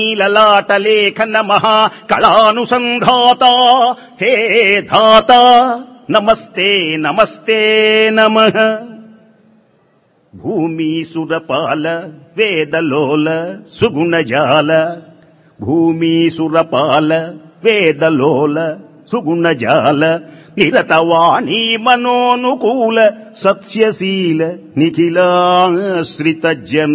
లలాటలేఖన మహా కళానుసంధాత హే ధాత నమస్తే నమస్తే నమ భూమీసురపాల వేదలోల సుగుణజాల భూమీసురపాల వేదలోల సుగుణజాల నిరతవాణీ మనోనుకూల సత్యశీల నిఖిలాశ్రిత జన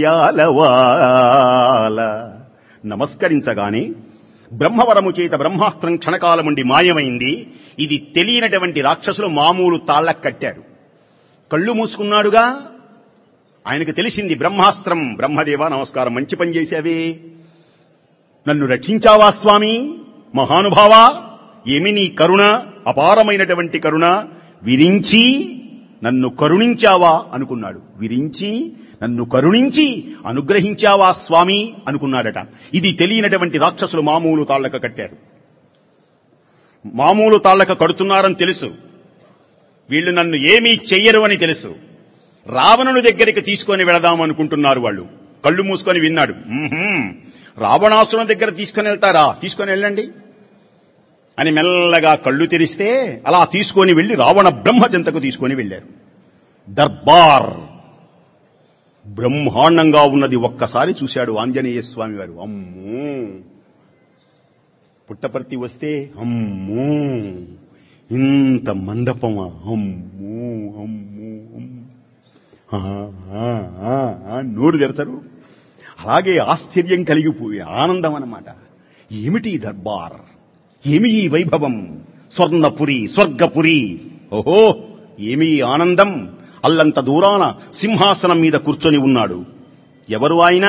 దయాలవాల నమస్కరించగానే బ్రహ్మవరము చేత బ్రహ్మాస్త్రం క్షణకాలముండి మాయమైంది ఇది తెలియనటువంటి రాక్షసులు మామూలు తాళ్ళకు కట్టారు కళ్ళు మూసుకున్నాడుగా ఆయనకు తెలిసింది బ్రహ్మాస్త్రం బ్రహ్మదేవ నమస్కారం మంచి పని చేశావే నన్ను రక్షించావా స్వామి మహానుభావా ఏమి నీ కరుణ అపారమైనటువంటి కరుణ విరించి నన్ను కరుణించావా అనుకున్నాడు విరించి నన్ను కరుణించి అనుగ్రహించావా స్వామి అనుకున్నాడట ఇది తెలియనటువంటి రాక్షసులు మామూలు తాళ్ళక కట్టారు మామూలు తాళ్ళక కడుతున్నారని తెలుసు వీళ్ళు నన్ను ఏమీ చెయ్యరు అని తెలుసు రావణుని దగ్గరికి తీసుకొని వెళదాం అనుకుంటున్నారు వాళ్ళు కళ్ళు మూసుకొని విన్నాడు "మ్మ్హ్మ్. రావణాసురుని దగ్గర తీసుకొని వెళ్తారా తీసుకొని వెళ్ళండి అని మెల్లగా కళ్ళు తెరిస్తే అలా తీసుకొని వెళ్లి రావణ బ్రహ్మ చెంతకు తీసుకొని వెళ్లారు దర్బార్ బ్రహ్మాండంగా ఉన్నది ఒక్కసారి చూశాడు ఆంజనేయ స్వామి వారు అమ్మో పుట్టపర్తి వస్తే అమ్మో ఇంత మండపమా అమ్మో అమ్మో అమ్మో. ఆ, ఆ, ఆ, ఆ, నోరు తెరచరు అలాగే ఆశ్చర్యం కలిగిపోయి ఆనందం అన్నమాట ఏమిటి ఈ దర్బార్ ఏమి ఈ వైభవం స్వర్ణపురి స్వర్గపురి ఓహో ఏమి ఈ ఆనందం అల్లంత దూరాన సింహాసనం మీద కూర్చొని ఉన్నాడు ఎవరు ఆయన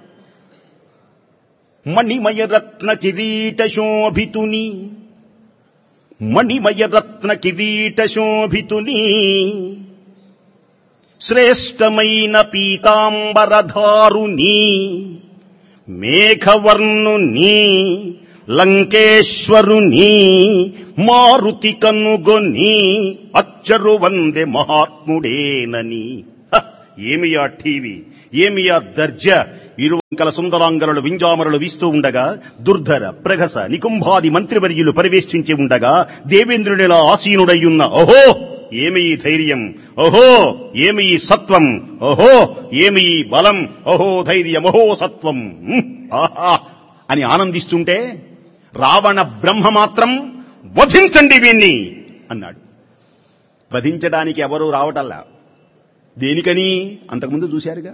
మణిమయరత్న కిరీట శోభితుని మణిమయరత్న కిరీట శోభితుని శ్రేష్టమైన పీతాంబరధారుని మేఘవర్ణుని లంకేశ్వరుని మారుతి కనుగొని అచ్చరు వందే మహాత్ముడేనని హ! ఏమియా టీవీ ఏమియా దర్జ ఇరువంకల సుందరాంగరులు వింజామరులు వీస్తూ ఉండగా దుర్ధర ప్రగస నికుంభాది మంత్రివర్యులు పరివేష్టించి ఉండగా దేవేంద్రునిలా ఆసీనుడయ్యున్న ఓహో ఏమి ఈ ధైర్యం ఓహో ఏమి ఈ సత్వం ఓహో ఏమి ఈ బలం ఓహో ధైర్యం ఓహో సత్వం ఉమ్, ఆహా అని ఆనందిస్తుంటే రావణ బ్రహ్మ మాత్రం వధించండి వీణ్ణి అన్నాడు వధించడానికి ఎవరూ రావటల్లా దేనికని అంతకుముందు చూశారుగా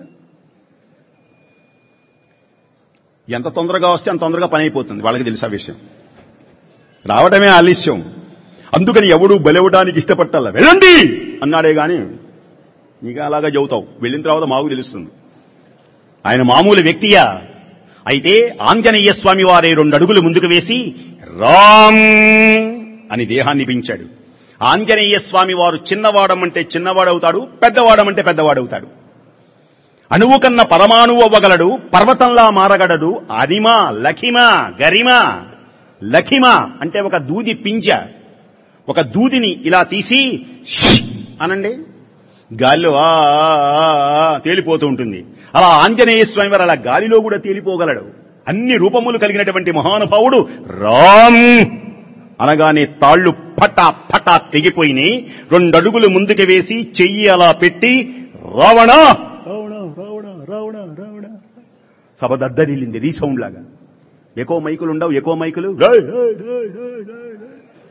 ఎంత తొందరగా వస్తే అంత తొందరగా పని అయిపోతుంది వాళ్ళకి తెలుసా విషయం రావడమే ఆలస్యం అందుకని ఎవడు బలవడానికి ఇష్టపట్టాల వెళ్ళండి అన్నాడే గాని నీకు అలాగా చెబుతావు వెళ్ళిన తర్వాత మాకు తెలుస్తుంది ఆయన మామూలు వ్యక్తియా అయితే ఆంజనేయ స్వామి వారే రెండు అడుగులు ముందుకు వేసి రామ్ అని దేహాన్ని పెంచాడు ఆంజనేయ స్వామి వారు చిన్నవాడమంటే చిన్నవాడవుతాడు పెద్దవాడమంటే పెద్దవాడవుతాడు అణువు కన్న పరమాణువు అవ్వగలడు పర్వతంలా మారగలడు అనిమ లఖిమ గరిమ లఖిమ అంటే ఒక దూది పింజ ఒక దూదిని ఇలా తీసి ష్ అనండి గాలిలో ఆ ఆ, ఆ, ఆ తేలిపోతూ ఉంటుంది అలా ఆంజనేయ స్వామి వారు అలా గాలిలో కూడా తేలిపోగలడు అన్ని రూపములు కలిగినటువంటి మహానుభావుడు రామ్ అనగానే తాళ్లు పటా పటా తెగిపోయినాయి రెండడుగులు ముందుకు వేసి చెయ్యి అలా పెట్టి రావణ రావణ రావణ రావణ రావణ సభ దద్దరిల్లింది రీసౌండ్ లాగా ఎక్కువ మైకులు ఉండవు ఎక్కువ మైకులు రేయ్, రేయ్, రేయ్, రేయ్, రేయ్, రేయ్.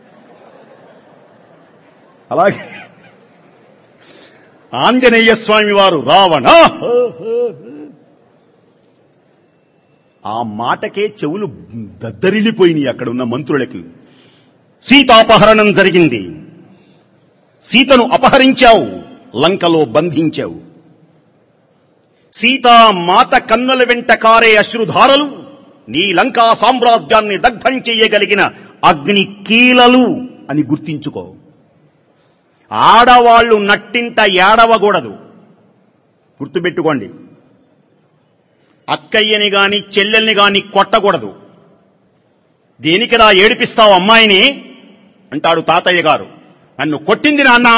అలాగే ఆంజనేయ స్వామి వారు రావణ ఆ మాటకే చెవులు దద్దరిల్లిపోయినాయి అక్కడ ఉన్న మంత్రులకి సీతాపహరణం జరిగింది సీతను అపహరించావు లంకలో బంధించావు సీతా మాత కన్నుల వెంట కారే అశ్రుధారలు నీ లంకా సామ్రాజ్యాన్ని దగ్ధం చేయగలిగిన అగ్ని కీలలు అని గుర్తించుకో ఆడవాళ్లు నట్టింట ఏడవకూడదు గుర్తుపెట్టుకోండి అక్కయ్యని గాని చెల్లెల్ని గాని కొట్టకూడదు దేనికిరా ఏడిపిస్తావు అమ్మాయిని అంటాడు తాతయ్య గారు నన్ను కొట్టింది నాన్న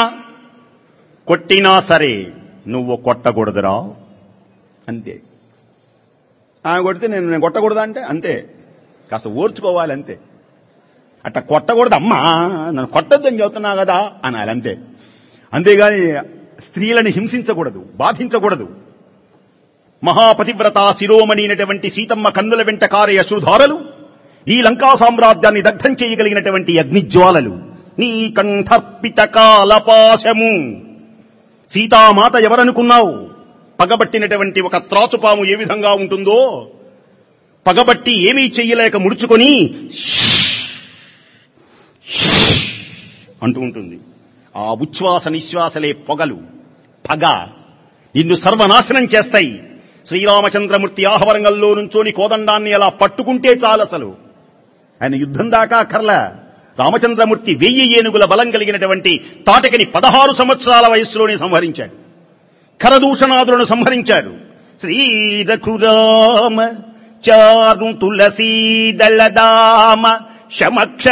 కొట్టినా సరే నువ్వు కొట్టకూడదురా అంతే ఆమె కొడితే నేను నేను కొట్టకూడదా అంటే అంతే కాస్త ఓర్చుకోవాలి అంతే అట్లా కొట్టకూడదు అమ్మా నన్ను కొట్టద్దని చెబుతున్నా కదా అనాలి అంతే అంతేగాని స్త్రీలను హింసించకూడదు బాధించకూడదు మహాపతివ్రత శిరోమణి అయినటువంటి సీతమ్మ కన్నుల వెంట కారే అశ్రుధారలు ఈ లంకా సామ్రాజ్యాన్ని దగ్ధం చేయగలిగినటువంటి అగ్నిజ్వాలలు నీ కంఠర్పిత కాలపాశము సీతామాత ఎవరనుకున్నావు పగబట్టినటువంటి ఒక త్రాచుపాము ఏ విధంగా ఉంటుందో పగబట్టి ఏమీ చెయ్యలేక ముడుచుకొని అంటూ ఉంటుంది ఆ ఉచ్ఛ్వాస నిశ్వాసలే పొగలు పగ నిన్ను సర్వనాశనం చేస్తాయి శ్రీరామచంద్రమూర్తి ఆహవరంగంలో నుంచోని కోదండాన్ని అలా పట్టుకుంటే చాలు అసలు ఆయన యుద్ధం దాకా కర్ల రామచంద్రమూర్తి వెయ్యి ఏనుగుల బలం కలిగినటువంటి తాటకిని పదహారు సంవత్సరాల వయస్సులోనే సంహరించాడు కరదూషణాదులను సంహరించాడు శ్రీ రఘురామ చారు తులసీ దళదామ శమక్ష